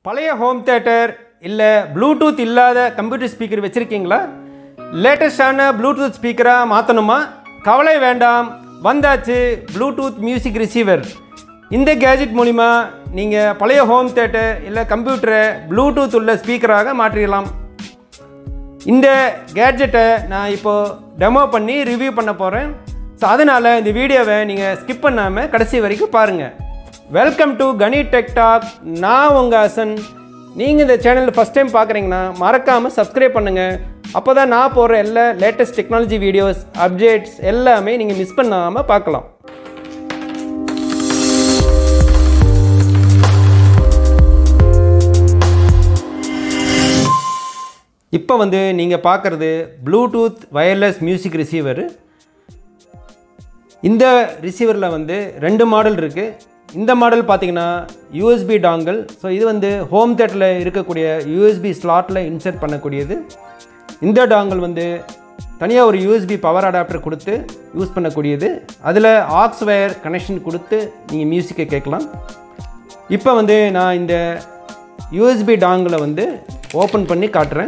பழைய home theatre இல்லை Bluetooth இல்லாத கம்ப்யூட்டர் ஸ்பீக்கர் வச்சுருக்கீங்களா லேட்டஸ்டான ப்ளூடூத் ஸ்பீக்கராக மாற்றணுமா கவலை வேண்டாம் வந்தாச்சு ப்ளூடூத் மியூசிக் ரிசீவர் இந்த கேஜெட் மூலிமா நீங்கள் பழைய ஹோம் தேட்டர் இல்லை கம்ப்யூட்டரை ப்ளூடூத் உள்ள ஸ்பீக்கராக மாற்றிடலாம் இந்த கேட்ஜெட்டை நான் இப்போது டெமோ பண்ணி ரிவ்யூ பண்ண போகிறேன் ஸோ அதனால் இந்த வீடியோவை நீங்கள் ஸ்கிப் பண்ணாமல் கடைசி வரைக்கும் பாருங்கள் welcome to Kani tech talk நான் உங்கள் அசன் நீங்கள் இந்த சேனல் ஃபஸ்ட் டைம் பார்க்குறீங்கன்னா மறக்காமல் சப்ஸ்கிரைப் பண்ணுங்கள் அப்போ தான் நான் போடுற எல்லா லேட்டஸ்ட் டெக்னாலஜி வீடியோஸ் அப்டேட்ஸ் எல்லாமே நீங்கள் மிஸ் பண்ணாமல் பார்க்கலாம் இப்போ வந்து நீங்கள் பார்க்குறது ப்ளூடூத் வயர்லெஸ் மியூசிக் ரிசீவர் இந்த ரிசீவரில் வந்து ரெண்டு மாடல் இருக்குது இந்த மாடல் பார்த்தீங்கன்னா யூஎஸ்பி டாங்கல் ஸோ இது வந்து ஹோம் தேட்டரில் இருக்கக்கூடிய யூஎஸ்பி ஸ்லாட்டில் இன்சர்ட் பண்ணக்கூடியது இந்த டாங்கல் வந்து தனியாக ஒரு யூஎஸ்பி பவர் அடாப்டர் கொடுத்து யூஸ் பண்ணக்கூடியது அதில் ஆக்ஸ் வயர் கனெக்ஷன் கொடுத்து நீங்கள் மியூசிக்கை கேட்கலாம் இப்போ வந்து நான் இந்த யூஎஸ்பி டாங்கில் வந்து ஓப்பன் பண்ணி காட்டுறேன்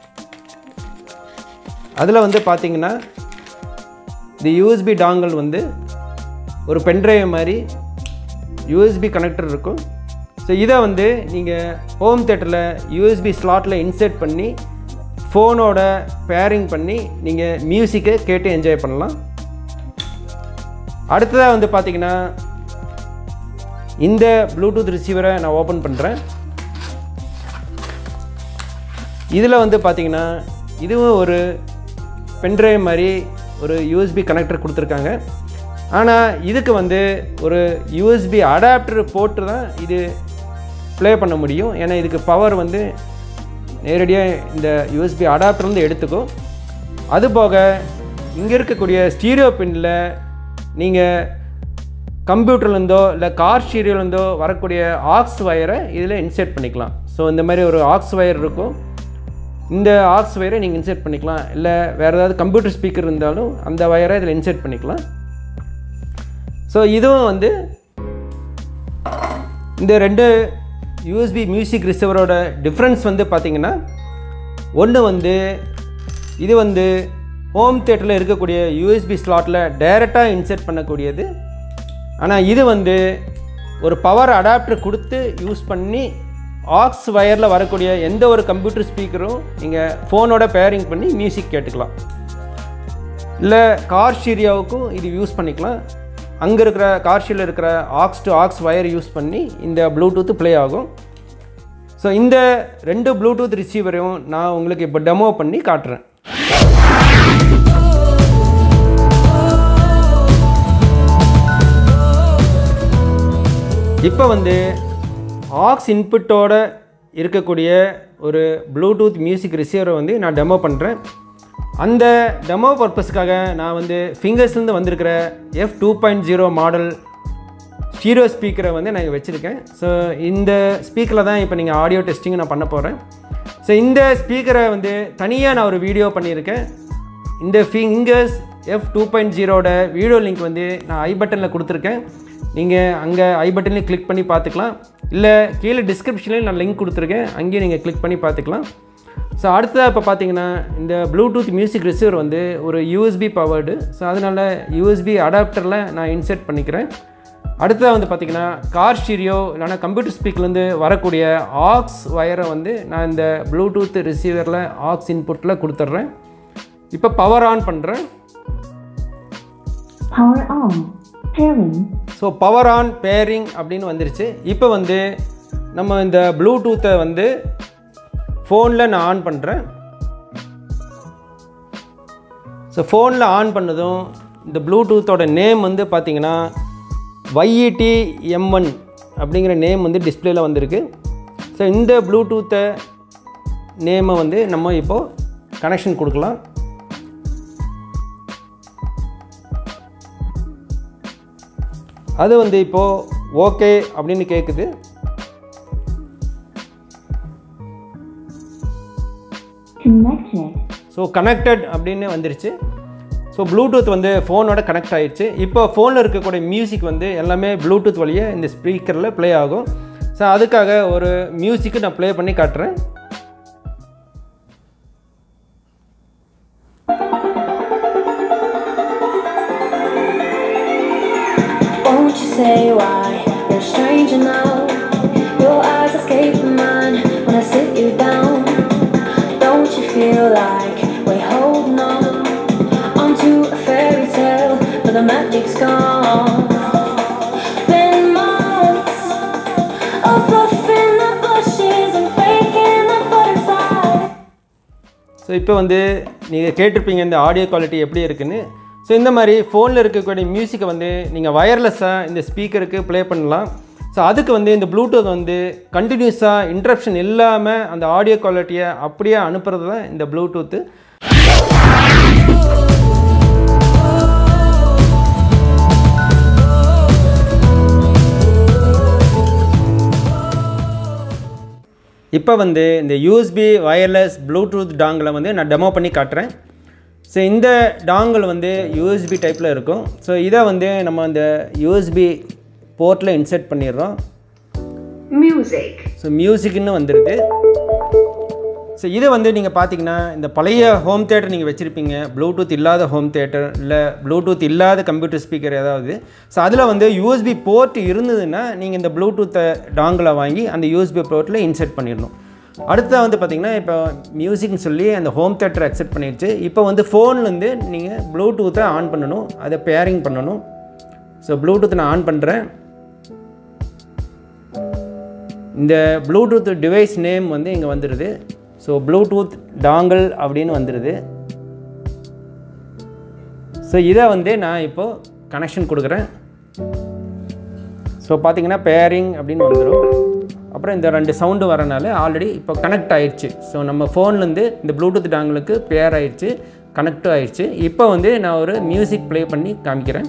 அதில் வந்து பார்த்தீங்கன்னா இந்த யூஎஸ்பி டாங்கல் வந்து ஒரு பென்ட்ரைவ் மாதிரி யூஎஸ்பி கனெக்டர் இருக்கும் ஸோ இதை வந்து நீங்கள் ஹோம் தேட்டரில் யூஎஸ்பி ஸ்லாட்டில் இன்சர்ட் பண்ணி ஃபோனோட பேரிங் பண்ணி நீங்கள் மியூசிக்கை கேட்டு என்ஜாய் பண்ணலாம் அடுத்ததாக வந்து பார்த்தீங்கன்னா இந்த ப்ளூடூத் ரிசீவரை நான் ஓப்பன் பண்ணுறேன் இதில் வந்து பார்த்தீங்கன்னா இதுவும் ஒரு பென்ட்ரைவ் மாதிரி ஒரு யூஎஸ்பி கனெக்டர் கொடுத்துருக்காங்க ஆனால் இதுக்கு வந்து ஒரு யூஎஸ்பி அடாப்டர் போட்டு தான் இது ப்ளே பண்ண முடியும் ஏன்னா இதுக்கு பவர் வந்து நேரடியாக இந்த யூஎஸ்பி அடாப்டர்லேருந்து எடுத்துக்கும் அதுபோக இங்கே இருக்கக்கூடிய ஸ்டீரியோ பின்னில் நீங்கள் கம்ப்யூட்டர்லேருந்தோ இல்லை கார் ஸ்டீரியோலேருந்தோ வரக்கூடிய ஆக்ஸ் வயரை இதில் இன்சர்ட் பண்ணிக்கலாம் ஸோ இந்த மாதிரி ஒரு ஆக்ஸ் வயர் இருக்கும் இந்த ஆக்ஸ் வயரை நீங்கள் இன்சர்ட் பண்ணிக்கலாம் இல்லை வேறு ஏதாவது கம்ப்யூட்டர் ஸ்பீக்கர் இருந்தாலும் அந்த வயரை இதில் இன்சர்ட் பண்ணிக்கலாம் ஸோ இதுவும் வந்து இந்த ரெண்டு யூஎஸ்பி மியூசிக் ரிசீவரோட டிஃப்ரென்ஸ் வந்து பார்த்திங்கன்னா ஒன்று வந்து இது வந்து ஹோம் தேட்டரில் இருக்கக்கூடிய யூஎஸ்பி ஸ்லாட்டில் டைரெக்டாக இன்சர்ட் பண்ணக்கூடியது ஆனால் இது வந்து ஒரு பவர் அடாப்டர் கொடுத்து யூஸ் பண்ணி ஆக்ஸ் வயரில் வரக்கூடிய எந்த ஒரு கம்ப்யூட்டர் ஸ்பீக்கரும் நீங்கள் ஃபோனோட பேரிங் பண்ணி மியூசிக் கேட்டுக்கலாம் இல்லை கார் ஸ்டீரியோவுக்கும் இது யூஸ் பண்ணிக்கலாம் அங்கே இருக்கிற கார்ஷியில் இருக்கிற aux to aux wire use பண்ணி இந்த ப்ளூடூத் ப்ளே ஆகும் ஸோ இந்த ரெண்டு ப்ளூடூத் ரிசீவரையும் நான் உங்களுக்கு இப்போ டெமோ பண்ணி காட்டுறேன் இப்போ வந்து ஆக்ஸ் இன்புட்டோட இருக்கக்கூடிய ஒரு ப்ளூடூத் மியூசிக் ரிசீவரை வந்து நான் டெமோ பண்ணுறேன் அந்த டெமோ பர்பஸ்க்காக நான் வந்து ஃபிங்கர்ஸ்லேருந்து வந்திருக்கிற F two point zero model stereo ஸ்பீக்கரை வந்து நான் வச்சுருக்கேன் ஸோ இந்த ஸ்பீக்கரில் தான் இப்போ நீங்கள் ஆடியோ டெஸ்டிங் நான் பண்ண போகிறேன் ஸோ இந்த ஸ்பீக்கரை வந்து தனியாக நான் ஒரு வீடியோ பண்ணியிருக்கேன் இந்த ஃபிங்கர்ஸ் எஃப் டூ பாயிண்ட் ஜீரோட வீடியோ லிங்க் வந்து நான் ஐ பட்டனில் கொடுத்துருக்கேன் நீங்கள் அங்கே ஐ பட்டன்லேயும் கிளிக் பண்ணி பார்த்துக்கலாம் இல்லை கீழே டிஸ்கிரிப்ஷன்லேயும் நான் லிங்க் கொடுத்துருக்கேன் அங்கேயும் நீங்கள் கிளிக் பண்ணி பார்த்துக்கலாம் ஸோ அடுத்ததாக இப்போ பார்த்தீங்கன்னா இந்த ப்ளூடூத் மியூசிக் ரிசீவர் வந்து ஒரு யூஎஸ்பி பவர்டு ஸோ அதனால் யூஎஸ்பி அடாப்டரில் நான் இன்சர்ட் பண்ணிக்கிறேன் அடுத்ததாக வந்து பார்த்திங்கன்னா கார் ஸ்டீரியோ இல்லைனா கம்ப்யூட்டர் ஸ்பீக்லேருந்து வரக்கூடிய ஆக்ஸ் வயரை வந்து நான் இந்த ப்ளூடூத் ரிசீவரில் ஆக்ஸ் இன்புட்டில் கொடுத்துட்றேன் இப்போ பவர் ஆன் பண்ணுறேன் Power on. Pairing. So power on pairing அப்படின்னு வந்துருச்சு இப்போ வந்து நம்ம இந்த ப்ளூடூத்தை வந்து ஃபோனில் நான் ஆன் பண்ணுறேன் ஸோ ஃபோனில் ஆன் பண்ணதும் இந்த ப்ளூடூத்தோட நேம் வந்து பார்த்தீங்கன்னா YET எம்ஒன் அப்படிங்கிற நேம் வந்து டிஸ்பிளேல வந்திருக்கு ஸோ இந்த ப்ளூடூத்தை நேமை வந்து நம்ம இப்போது கனெக்ஷன் கொடுக்கலாம் அது வந்து இப்போது ஓகே அப்படின்னு கேட்குது Connected. ஸோ கனெக்டட் அப்படின்னு வந்துருச்சு ஸோ ப்ளூடூத் வந்து ஃபோனோட கனெக்ட் ஆயிடுச்சு இப்போ ஃபோனில் இருக்கக்கூடிய மியூசிக் வந்து எல்லாமே ப்ளூடூத் வழியாக இந்த ஸ்பீக்கரில் ப்ளே ஆகும் ஸோ அதுக்காக ஒரு மியூசிக்கு நான் ப்ளே பண்ணி காட்டுறேன் Won't you say why you're a stranger now? Your eyes escape mine when I sit you down. Don't you feel like we're holding on onto a fairy tale, but the magic's gone? Been months of bluffing the bushes and faking the butterfly. So இப்போ வந்து நீங்கள் கேட்டிருப்பீங்க இந்த audio quality எப்படி இருக்குன்னு so இந்த மாதிரி ஃபோனில் இருக்கக்கூடிய மியூசிக்கை வந்து நீங்கள் வயர்லெஸ்ஸாக இந்த ஸ்பீக்கருக்கு ப்ளே பண்ணலாம் ஸோ அதுக்கு வந்து இந்த ப்ளூடூத் வந்து கண்டினியூஸாக இன்ட்ரப்ஷன் இல்லாமல் அந்த ஆடியோ குவாலிட்டியை அப்படியே அனுப்புறது தான் இந்த ப்ளூடூத்து இப்போ வந்து இந்த யூஎஸ்பி வயர்லெஸ் ப்ளூடூத் டாங்கில் வந்து நான் டெமோ பண்ணி காட்டுறேன் ஸோ இந்த டாங்கிள் வந்து யூஎஸ்பி டைப்பில் இருக்கும் ஸோ இதை வந்து நம்ம அந்த யூஎஸ்பி போர்ட்டில் இன்செர்ட் பண்ணிடுறோம் Music. ஸோ மியூசிக்னு வந்துடுது ஸோ இது வந்து நீங்கள் பார்த்தீங்கன்னா இந்த பழைய ஹோம் தேட்டர் நீங்கள் வச்சுருப்பீங்க ப்ளூடூத் இல்லாத ஹோம் தேட்டர் இல்லை ப்ளூடூத் இல்லாத கம்ப்யூட்டர் ஸ்பீக்கர் ஏதாவது ஸோ அதில் வந்து யூஎஸ்பி போர்ட் இருந்ததுன்னா நீங்கள் இந்த ப்ளூடூத்தை டாங்கில் வாங்கி அந்த யூஎஸ்பி போர்ட்டில் இன்செர்ட் பண்ணிடணும் அடுத்தது வந்து பார்த்திங்கன்னா இப்போ மியூசிக்னு சொல்லி அந்த ஹோம் தேட்டர் அக்செப்ட் பண்ணிடுச்சு இப்போ வந்து ஃபோன்லேருந்து நீங்கள் ப்ளூடூத்தை ஆன் பண்ணணும் அதை பேரிங் பண்ணணும் ஸோ ப்ளூடூத் நான் ஆன் பண்ணுறேன் இந்த ப்ளூடூத் டிவைஸ் நேம் வந்து இங்கே வந்துடுது ஸோ ப்ளூடூத் டாங்கல் அப்படின்னு வந்துடுது ஸோ இதை வந்து நான் இப்போது கனெக்ஷன் கொடுக்குறேன் ஸோ பார்த்தீங்கன்னா பேரிங் அப்படின்னு வந்துடும் அப்புறம் இந்த ரெண்டு சவுண்டு வரனால ஆல்ரெடி இப்போ கனெக்ட் ஆயிடுச்சு ஸோ நம்ம ஃபோன்லேருந்து இந்த ப்ளூடூத் டாங்கலுக்கு பேர் ஆயிடுச்சு கனெக்டும் ஆயிடுச்சு இப்போ வந்து நான் ஒரு மியூசிக் ப்ளே பண்ணி காமிக்கிறேன்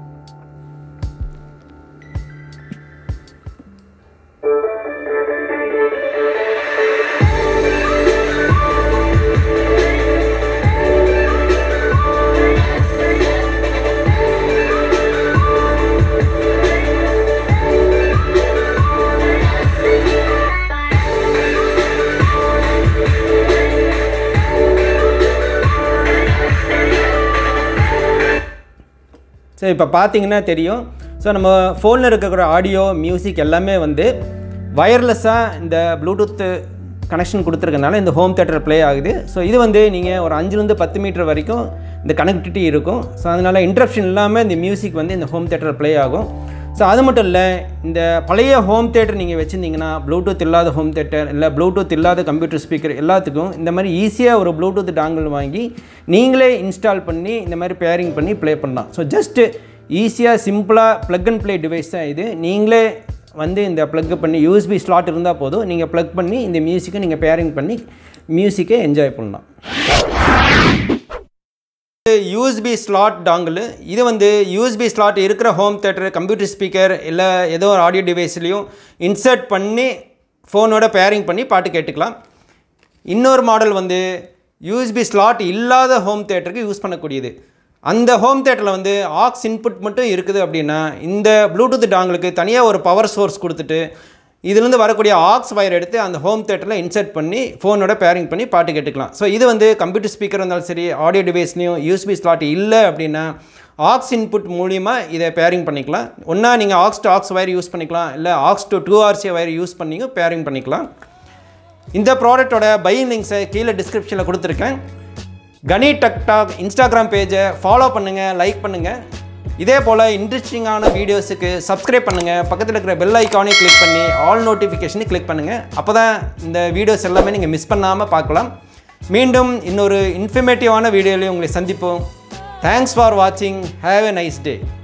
ஸோ இப்போ பார்த்தீங்கன்னா தெரியும் ஸோ நம்ம ஃபோனில் இருக்கக்கூடிய ஆடியோ மியூசிக் எல்லாமே வந்து வயர்லெஸ்ஸாக இந்த ப்ளூடூத்து கனெக்ஷன் கொடுத்துருக்கனால இந்த ஹோம் தேட்டர் ப்ளே ஆகுது ஸோ இது வந்து நீங்கள் ஒரு அஞ்சுலேருந்து பத்து மீட்டர் வரைக்கும் இந்த கனெக்டிவிட்டி இருக்கும் ஸோ அதனால் இன்ட்ரப்ஷன் இல்லாமல் இந்த மியூசிக் வந்து இந்த ஹோம் தேட்டர் ப்ளே ஆகும் ஸோ அது மட்டும் இல்லை இந்த பழைய ஹோம் தேட்டர் நீங்கள் வச்சுருந்தீங்கன்னா ப்ளூடூத் இல்லாத ஹோம் தேட்டர் இல்லை ப்ளூடூத் இல்லாத கம்ப்யூட்டர் ஸ்பீக்கர் எல்லாத்துக்கும் இந்த மாதிரி ஈஸியாக ஒரு ப்ளூடூத் டாங்கிள் வாங்கி நீங்களே இன்ஸ்டால் பண்ணி இந்த மாதிரி பேரிங் பண்ணி ப்ளே பண்ணலாம் ஸோ ஜஸ்ட்டு ஈஸியாக சிம்பிளாக ப்ளக் அண்ட் ப்ளே டிவைஸ் தான் இது நீங்களே வந்து இந்த ப்ளக் பண்ணி யூஎஸ்பி ஸ்லாட் இருந்தால் போதும் நீங்கள் ப்ளக் பண்ணி இந்த மியூசிக்கை நீங்கள் பேரிங் பண்ணி மியூசிக்கை என்ஜாய் பண்ணலாம் யூஎஸ்பி ஸ்லாட் டாங்கிள் இது வந்து யூஎஸ்பி ஸ்லாட் இருக்கிற ஹோம் தேட்டர் கம்ப்யூட்டர் ஸ்பீக்கர் இல்லை ஏதோ ஒரு ஆடியோ டிவைஸ்லேயும் இன்சர்ட் பண்ணி ஃபோனோட பேரிங் பண்ணி பாட்டு கேட்டுக்கலாம் இன்னொரு மாடல் வந்து யூஎஸ்பி ஸ்லாட் இல்லாத ஹோம் தேட்டருக்கு யூஸ் பண்ணக்கூடியது அந்த ஹோம் தேட்டரில் வந்து ஆக்ஸ் இன்புட் மட்டும் இருக்குது அப்படின்னா இந்த ப்ளூடூத் டாங்களுக்கு தனியாக ஒரு பவர் சோர்ஸ் கொடுத்துட்டு இதுலேருந்து வரக்கூடிய ஆக்ஸ் வயர் எடுத்து அந்த ஹோம் தேட்டரில் இன்சர்ட் பண்ணி ஃபோனோட பேரிங் பண்ணி பாட்டு கேட்டுக்கலாம் ஸோ இது வந்து கம்ப்யூட்டர் ஸ்பீக்கர் இருந்தாலும் சரி ஆடியோ டிவைஸ்லையும் யூஎஸ்பி ஸ்லாட் இல்லை அப்படின்னா ஆக்ஸ் இன்புட் மூலிமா இதை பேரிங் பண்ணிக்கலாம் ஒன்றா நீங்கள் aux to aux wire use பண்ணிக்கலாம் இல்லை aux to two RC wire use பண்ணியும் பேரிங் பண்ணிக்கலாம் இந்த ப்ராடக்ட்டோட பையிங் லிங்க்ஸை கீழே டிஸ்கிரிப்ஷனில் கொடுத்துருக்கேன் கனி டக் டாக் இன்ஸ்டாகிராம் பேஜை ஃபாலோ பண்ணுங்கள் லைக் பண்ணுங்கள் இதே போல் இன்ட்ரெஸ்டிங்கான வீடியோஸுக்கு சப்ஸ்கிரைப் பண்ணுங்கள் பக்கத்தில் இருக்கிற பெல் ஐக்கானே கிளிக் பண்ணி ஆல் நோட்டிஃபிகேஷனை கிளிக் பண்ணுங்கள் அப்போ தான் இந்த வீடியோஸ் எல்லாமே நீங்கள் மிஸ் பண்ணாமல் பார்க்கலாம் மீண்டும் இன்னொரு இன்ஃபர்மேட்டிவான வீடியோலையும் உங்களை சந்திப்போம் தேங்க்ஸ் ஃபார் வாட்சிங் ஹேவ் எ நைஸ் டே